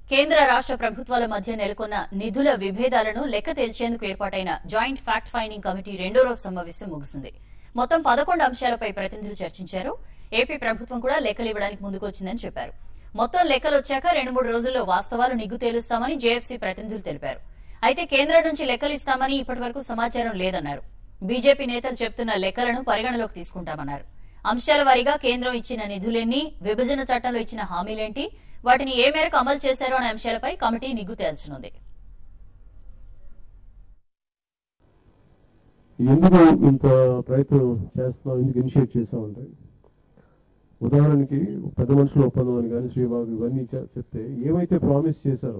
కేంద్ర రాష్ట్ర ప్రభుత్వాల మధ్య నెలకొన్న నిధుల విభేదాలను లెక్క తేల్చేందుకు ఏర్పాటైన జాయింట్ ఫ్యాక్ట్ ఫైండింగ్ కమిటీ రెండో రోజు సమావేశం ముగిసింది మొత్తం పదకొండు అంశాలపై ప్రతినిధులు చర్చించారు ఏపీ ప్రభుత్వం కూడా లెక్కలు ఇవ్వడానికి ముందుకొచ్చిందని చెప్పారు మొత్తం లెక్కలు వచ్చాక రెండు మూడు రోజుల్లో వాస్తవాలు నిగ్గు తేలుస్తామని జేఎఫ్సీ ప్రతినిధులు తెలిపారు అయితే కేంద్రం నుంచి లెక్కలు ఇస్తామని ఇప్పటివరకు సమాచారం లేదన్నారు బీజేపీ నేతలు చెప్తున్న లెక్కలను పరిగణలోకి తీసుకుంటామన్నారు అంశాల వారీగా కేంద్రం ఇచ్చిన నిధులెన్ని విభజన చట్టంలో ఇచ్చిన హామీలేంటి వాటిని ఏ మేరకు అమలు చేశారో అనే అంశాలపై కమిటీ నిగ్గు తేల్చనుంది ఎందుకు ఇంత ప్రయత్నం చేస్తున్నాం ఎందుకు ఇనిషియేట్ చేస్తామంటే ఉదాహరణకి పెద్ద మనుషుల ఒప్పందం అని కానీ శ్రీబాబు ఇవన్నీ చె- చెప్తే ఏమైతే ప్రామిస్ చేశారో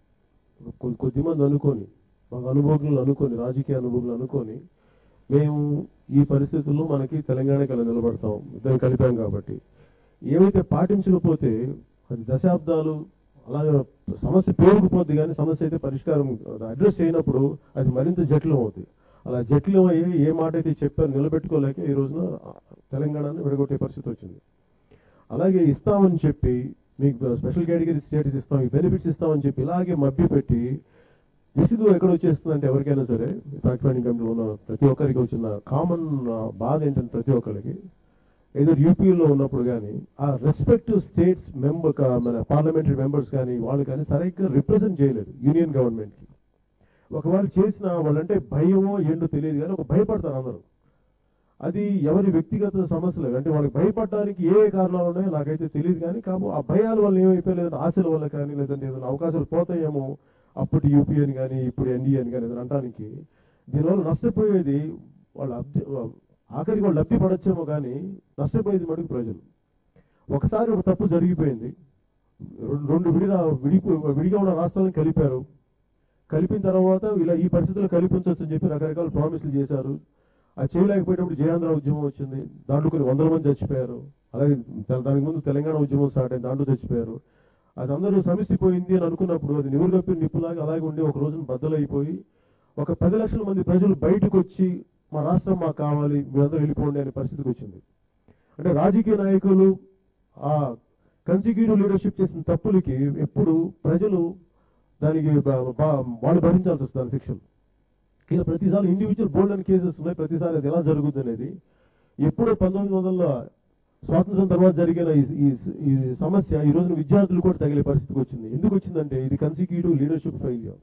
కొ- కొద్దిమంది అనుకొని మాకు అనుభవజ్ఞులు అనుకొని రాజకీయ అనుభవజ్ఞులు అనుకొని మేము ఈ పరిస్థితుల్లో మనకి తెలంగాణకి అలా నిలబడతాం ఇద్దరు కలిపాం కాబట్టి ఏమైతే పాటించకపోతే అది దశాబ్దాలు అలాగే సమస్య పేరుకుపోద్ది కానీ సమస్య అయితే పరిష్కారం అడ్రస్ చేయనప్పుడు అది మరింత జటిలం అవుతుంది అలా జటిలం అయ్యి ఏ మాట అయితే చెప్పారు నిలబెట్టుకోలేక ఈ రోజున తెలంగాణని విడగొట్టే పరిస్థితి వచ్చింది అలాగే ఇస్తామని చెప్పి మీకు స్పెషల్ కేటగిరీ స్టేటస్ ఇస్తాం ఈ బెనిఫిట్స్ ఇస్తామని చెప్పి ఇలాగే మభ్య పెట్టి విసుగు ఎక్కడ వచ్చేస్తుందంటే ఎవరికైనా సరే ఫ్యాక్ట్ ఫైండింగ్ కమిటీలో ఉన్న ప్రతి ఒక్కరికి వచ్చిన కామన్ బాధ ఏంటంటే ప్రతి ఒక్కరికి ఏదో యూపీలో ఉన్నప్పుడు కానీ ఆ రెస్పెక్టివ్ స్టేట్స్ మెంబర్ మన పార్లమెంటరీ మెంబర్స్ కానీ వాళ్ళు కానీ సరిగ్గా రిప్రజెంట్ చేయలేదు యూనియన్ గవర్నమెంట్కి ఒకవేళ చేసిన వాళ్ళంటే భయమో ఏంటో తెలియదు కానీ ఒక భయపడతారు అందరూ అది ఎవరి వ్యక్తిగత సమస్యలు అంటే వాళ్ళకి భయపడడానికి ఏ కారణాలు ఉన్నాయో నాకైతే తెలియదు కానీ కాబో ఆ భయాల వల్ల ఏమైపోయలేదు ఆశల వల్ల కానీ లేదంటే ఏదైనా అవకాశాలు పోతాయేమో అప్పటి యూపీ అని కానీ ఇప్పుడు ఎన్డీఏ అని కానీ ఏదైనా అనడానికి దీనివల్ల నష్టపోయేది వాళ్ళ అబ్జ ఆఖరికి వాళ్ళు లబ్ధి పడొచ్చేమో కానీ నష్టపోయేది మటుకు ప్రజలు ఒకసారి ఒక తప్పు జరిగిపోయింది రెండు- రెండు విడిగా విడి విడిగా ఉన్న రాష్ట్రాలను కలిపారు కలిపిన తర్వాత ఇలా ఈ పరిస్థితుల్లో కల్పించవచ్చు అని చెప్పి రకరకాల ప్రామిసులు చేశారు అది చేయలేకపోయేటప్పుడు జయాంధ్ర ఉద్యమం వచ్చింది దాంట్లో కొన్ని వందల మంది చచ్చిపోయారు అలాగే దా- దానికి ముందు తెలంగాణ ఉద్యమం స్టార్ట్ అయింది దాంట్లో చచ్చిపోయారు అది అందరూ సమిసిపోయింది అని అనుకున్నప్పుడు అది నివురు కప్పిన నిప్పులాగా అలాగే ఉండి ఒక రోజున బద్దలైపోయి ఒక పది లక్షల మంది ప్రజలు బయటకు వచ్చి మా రాష్ట్రం మాకు కావాలి మీరందరూ వెళ్ళిపోండి అనే పరిస్థితికి వచ్చింది అంటే రాజకీయ నాయకులు ఆ కన్సిక్యూటివ్ లీడర్షిప్ చేసిన తప్పులకి ఎప్పుడు ప్రజలు దానికి బ- బ- వాళ్ళు భరించాల్సి వస్తుంది దాని శిక్షలు ఇలా ప్రతిసారి ఇండివిజువల్ బోల్డ్ అని కేసెస్ ఉన్నాయి ప్రతిసారి అది ఎలా జరుగుతుంది అనేది ఎప్పుడో పంతొమ్మిది వందల స్వాతంత్రం తర్వాత జరిగిన ఈ ఈ- ఈ సమస్య ఈ రోజున విద్యార్థులు కూడా తగిలే పరిస్థితికి వచ్చింది ఎందుకు వచ్చిందంటే ఇది కన్సిక్యూటివ్ లీడర్షిప్ ఫెయిల్యూర్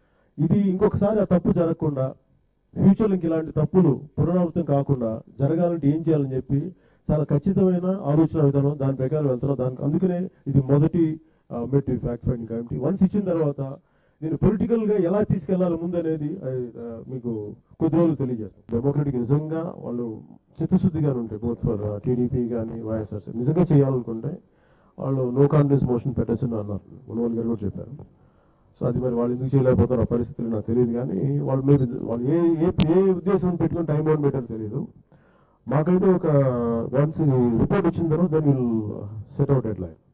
ఇది ఇంకొకసారి ఆ తప్పు జరగకుండా ఫ్యూచర్లో ఇంక ఇలాంటి తప్పులు పునరావృతం కాకుండా జరగాలంటే ఏం చేయాలని చెప్పి చాలా ఖచ్చితమైన ఆలోచన విధానం దాని ప్రకారం వెళ్తున్నాం దానికి అందుకనే ఇది మొదటి మెట్ ఫ్యాక్ట్ ఫైండింగ్ కమిటీ వన్స్ ఇచ్చిన తర్వాత దీన్ని పొలిటికల్ గా ఎలా తీసుకెళ్లాలి ముందు అనేది అది, ఆ, మీకు కొద్ది రోజులు తెలియజేస్తాం డెమోక్రటిక్ నిజంగా వాళ్ళు చిత్తశుద్ధిగా ఉంటాయి బోత్ ఫర్ టీడీపీ కానీ వైఎస్ఆర్ నిజంగా చేయాలనుకుంటే వాళ్ళు నో కాన్ఫిడెన్స్ మోషన్ పెట్టచ్చు అన్నారు మునవల్ గారు కూడా చెప్పారు సో అది మరి వాళ్ళు ఎందుకు చేయలేకపోతారు ఆ పరిస్థితులు నాకు తెలియదు కానీ వాళ్ళు మీరు వాళ్ళు ఏ ఏ ఏ ఉద్దేశం పెట్టుకుని టైం బౌండ్ పెట్టారో తెలియదు మాకైతే ఒక వన్స్ రిపోర్ట్ వచ్చిన తర్వాత దాన్ని సెట్ అవుట్ ఎట్లా